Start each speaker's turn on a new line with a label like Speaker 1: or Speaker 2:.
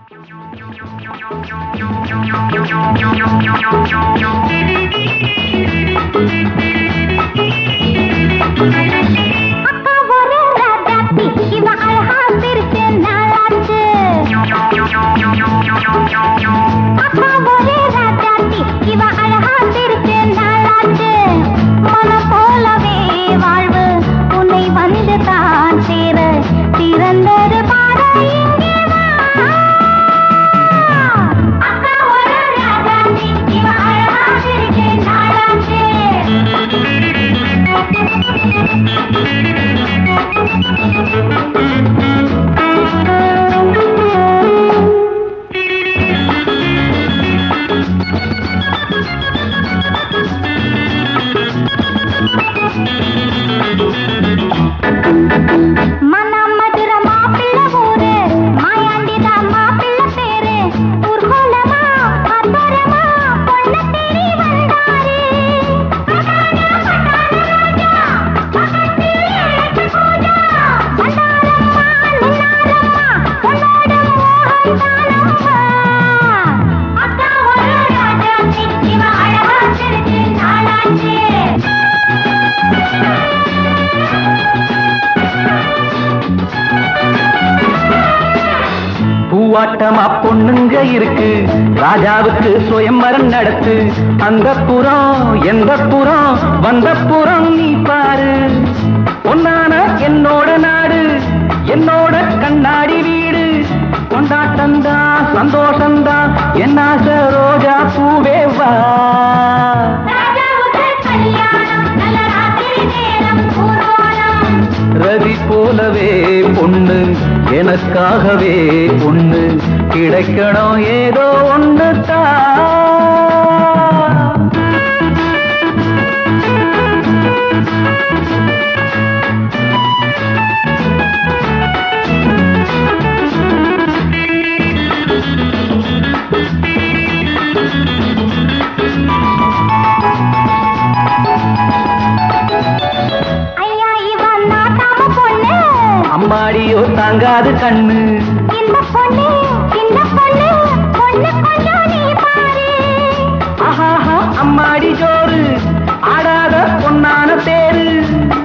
Speaker 1: அக்கா ஒரு ராஜாத்தி இவ அழகா சிரிச்சு நாளாச்சு அக்கா ஒரு ராஜாத்தி இவ அழகா சிரிச்சு நாளாச்சு மனம் போலவே வாழ்வு உன்னை வந்து தான் சேர திறந்தது பாதை இங்கே வா. அக்கா ஒரு ராஜாத்தி இவ அழகா சிரிச்சு நாளாச்சு மனம் மதுர மாப்பிள்ள ஊரு மாயாண்டிதா மாப்பிள்ள பேரு ஊர்கோலமா அத்தரமா பொண்ண தேடி வந்தாரு பட்டான பட்டான ராஜா பக்கத்தில் ஏழு பூஜா வந்தாரம்மா நின்னாரம்மா பொன்னோட மோகம் தானம்மா அக்கா ஒரு ராஜா இவ அழகா சிரிச்சு நாளாச்சு
Speaker 2: பூவாட்டமா பொண்ணுங்க இருக்கு ராஜாவுக்கு சுயம்பரம் நடத்து அந்த புறம் எந்த புறம் வந்த புறம் நீ பாரு பொன்னான என்னோட நாடு என்னோட கண்ணாடி வீடு கொண்டாட்டம்தான் சந்தோஷம்தான் என்னாச ரோஜா பூவே வா
Speaker 1: ராஜாவுக்கு கல்யாணம் நல்ல ராத்திரி நேரம் ஊர்வலம்
Speaker 2: ரதி போலவே பொண்ணு எனக்காகவே பொண்ணு கிடைக்கணும் ஏதோ ஒண்ணு
Speaker 1: ஐயா இவன் நாட்டாம பொண்ணு
Speaker 2: அம்மாடியோ தாங்காது கண்ணு
Speaker 1: இந்த பொண்ணு இந்த பொண்ணு பொண்ணு கொஞ்சம் நீ பாரு
Speaker 2: ஆஹாஹா அம்மாடி ஜோறு ஆடாத பொன்னான தேரு